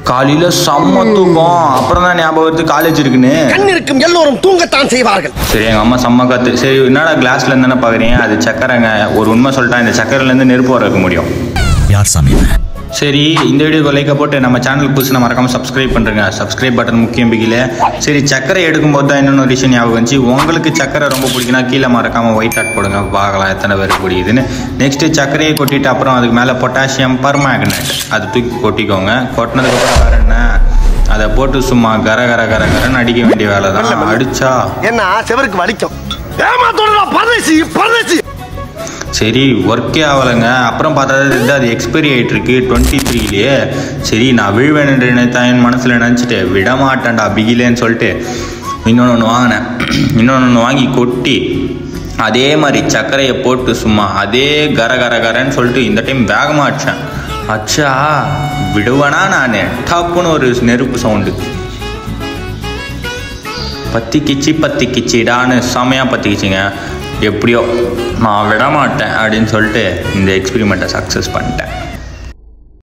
காலையில செம்ம தூக்கம் அப்புறம் தான் ஞாபகம் வருது காலேஜ் இருக்குன்னு கண் இருக்கும் எல்லோரும் தூங்கத்தான் செய்வார்கள் சரி எங்க அம்மா செம்ம கத்து சரி என்னடா கிளாஸ்ல இருந்தானே பாக்குறீங்க அது சக்கரைங்க ஒரு உண்மை சொல்லிட்டா இந்த சக்கரைல இருந்து நெருப்பு வர வைக்க முடியும் யார் சாமி இவன்? சரி இந்த வீடியோ லைக்கை போட்டு நம்ம சேனல் புதுசு மறக்காம சப்ஸ்கிரைப் பண்ணுறேங்க சப்ஸ்கிரைப் பட்டன் முக்கியம் பிகில சரி சக்கரை எடுக்கும்போது தான் இன்னொன்று விஷயம் ஞாபகம் வந்துச்சு உங்களுக்கு சக்கரை ரொம்ப பிடிக்குன்னா கீழே மறக்காம ஒயிட் ஆட் போடுங்க பார்க்கலாம் எத்தனை பேருக்கு பிடிக்குதுன்னு நெக்ஸ்ட் சர்க்கரையை கொட்டிட்டு அப்புறம் அதுக்கு மேலே பொட்டாசியம் பர்மேக்னட் அது தூக்கி கொட்டிக்கோங்க கொட்டினதுக்கப்புறம் வேற என்ன அதை போட்டு சும்மா கர கர கர கரன்னு அடிக்க வேண்டிய வேலை தான் அடிச்சா என்ன செவருக்கு வலிக்கும் ஏமாத்தோட பரதேசி பரதேசி சரி ஒர்க்கே ஆகலைங்க அப்புறம் பார்த்தா இது அது எக்ஸ்பைரி ஆகிட்டு இருக்கு டுவெண்ட்டி த்ரீலேயே சரி நான் விழுவேன் நினைத்தான் என் மனசில் நினச்சிட்டு விடமாட்டேன்டா பிகிலேன்னு சொல்லிட்டு இன்னொன்று ஒன்று வாங்கினேன் இன்னொன்று ஒன்று வாங்கி கொட்டி அதே மாதிரி சர்க்கரையை போட்டு சும்மா அதே கர கர கரன்னு சொல்லிட்டு இந்த டைம் வேகமாக அடிச்சேன் அச்சா விடுவேனா நான் டப்புன்னு ஒரு நெருப்பு சவுண்டு பத்தி கிச்சி பத்தி கிச்சிடான்னு செமையாக பற்றிக்கிச்சிங்க எப்படியோ நான் விட மாட்டேன் அப்படின்னு சொல்லிட்டு இந்த எக்ஸ்பெரிமெண்ட்டை சக்ஸஸ் பண்ணிட்டேன்